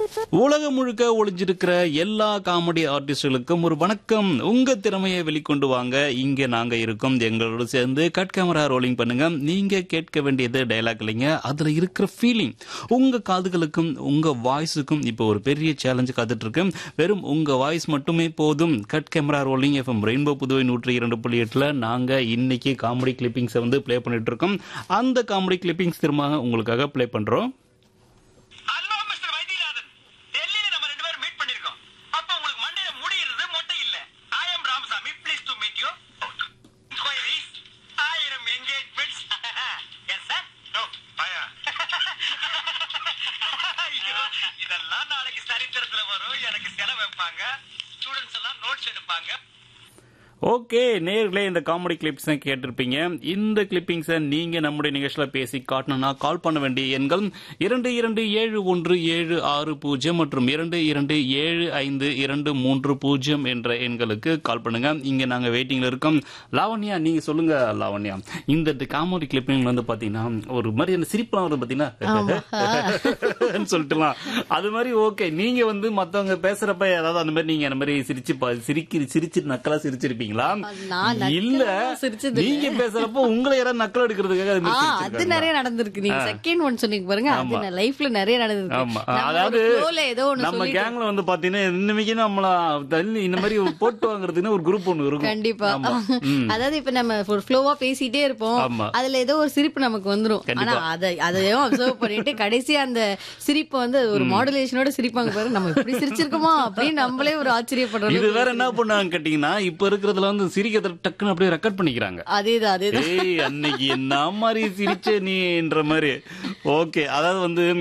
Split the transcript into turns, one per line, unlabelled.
உலகம் முழுக்க ஒளிஞ்சிருக்கிற எல்லா காமெடி ஆர்டிஸ்டுகளுக்கும் ஒரு வணக்கம் உங்க திறமையை வெளிக்கொண்டு வாங்க இங்க நாங்க இருக்கோம் எங்களோட சேர்ந்து கட் கேமரா ரோலிங் பண்ணுங்க நீங்க கேட்க வேண்டியது டைலாக் இல்லைங்க அதுல இருக்கிற ஃபீலிங் உங்க காதுகளுக்கும் உங்க வாய்ஸுக்கும் இப்போ ஒரு பெரிய சேலஞ்சு காத்துட்டு இருக்கு வெறும் உங்க வாய்ஸ் மட்டுமே போதும் cut camera rolling FM rainbow Puduvai நூற்றி இரண்டு புள்ளி எட்டுல நாங்க இன்னைக்கு காமெடி கிளிப்பிங்ஸை வந்து ப்ளே பண்ணிட்டு இருக்கோம் அந்த காமெடி கிளிப்பிங்ஸ் திரும்ப உங்களுக்காக ப்ளே பண்றோம்
ஹலோ மிஸ்டர் வைத்தியநாதன் டெல்லியில நம்ம ரெண்டு பேரும் மீட் பண்ணிருக்கோம் அப்ப உங்களுக்கு மண்டையில முடி இருந்தது மொட்டை இல்ல I am Ramasamy please to meet you queries ஆயிரம் என்கேஜ்மெண்ட்ஸ் எஸ் சார் நோ பயா இதெல்லாம் நாளைக்கு சரித்திரத்துல வரும் எனக்கு செலவு வைப்பாங்க ஸ்டூடெண்ட்ஸ் எல்லாம் நோட்ஸ் எடுப்பாங்க
ஓகே நேர்களே இந்த காமெடி கிளிப்ஸை கேட்டிருப்பீங்க இந்த கிளிப்பிங்ஸை நீங்க நம்முடைய நிகழ்ச்சியில பேசி காட்டணும்னா கால் பண்ண வேண்டிய எண்கள் இரண்டு இரண்டு ஏழு ஒன்று ஏழு ஆறு பூஜ்ஜியம் மற்றும் இரண்டு இரண்டு ஏழு ஐந்து இரண்டு மூன்று பூஜ்ஜியம் என்ற எண்களுக்கு கால் பண்ணுங்க இங்க நாங்க வெயிட்டிங்ல இருக்கோம் லாவண்யா நீங்க சொல்லுங்க லாவண்யா இந்த காமெடி கிளிப்பிங் வந்து பாத்தீங்கன்னா ஒரு மாதிரி அந்த சிரிப்புலாம் வருது பாத்தீங்கன்னா சொல்லிட்டுலாம் அது மாதிரி ஓகே நீங்க வந்து மத்தவங்க பேசுறப்ப ஏதாவது அந்த மாதிரி நீங்க அந்த மாதிரி சிரிச்சு பா- சிரிக்கி சிரிச்சு நக்கலா சிரிச்சிருப்பீங்களா
நான் நக்கலா
இல்ல
சிரிச்சது இல்ல.
நீங்க பேசுறப்ப உங்களை யாராவது நக்கல் எடுக்கிறதுக்காக அது
ஆ
மாதிரி
அது
சிரிச்சிருக்காங்களா?
நிறைய நடந்திருக்கு நீங்க செகண்ட் ஒன் சொன்னீங்க பாருங்க அது
ஆமா.
நான் லைஃப்ல நிறைய நடந்திருக்கு
ஆமா
நம்ம
அதாவது
ஒரு flow ல ஏதோ ஒண்ணு
நம்ம
சொல்லிட்டு
கேங்ல வந்து பாத்தீங்கன்னா இன்னைக்கு நம்மள தள்ளி இந்த மாதிரி ஒரு போட்டு வாங்குறதுன்னு ஒரு குரூப் ஒண்ணு இருக்கும்
கண்டிப்பா
ஆமா. ம்.
அதாவது இப்ப நம்ம ஒரு ஃப்ளோவா பேசிட்டே இருப்போம்
ஆமா.
அதுல ஏதோ ஒரு சிரிப்பு நமக்கு வந்துரும்
கண்டிப்பா.
ஆனா அதை அதையும் அப்சர்வ் பண்ணிட்டு கடைசி அந்த சிரிப்பு வந்து ஒரு மாடுலேஷனோட சிரிப்பாங்க பாரு நம்ம இப்படி சிரிச்சிருக்கோமா அப்படின்னு நம்மளே ஒரு ஆச்சரியப்படுறோம்
இது வேற என்ன பண்ணாங்க கேட்டீங்கன்னா இப்ப இருக்கிறதுல வந்து சிரிக்கிறத டக்குன்னு அப்படியே ரெக்கார்ட் பண்ணிக்கிறாங்க
அதேதான் அதேதான்
ஏய் அன்னைக்கு என்ன மாதிரி சிரிச்ச நீன்ற மாதிரி ஓகே அதாவது வந்து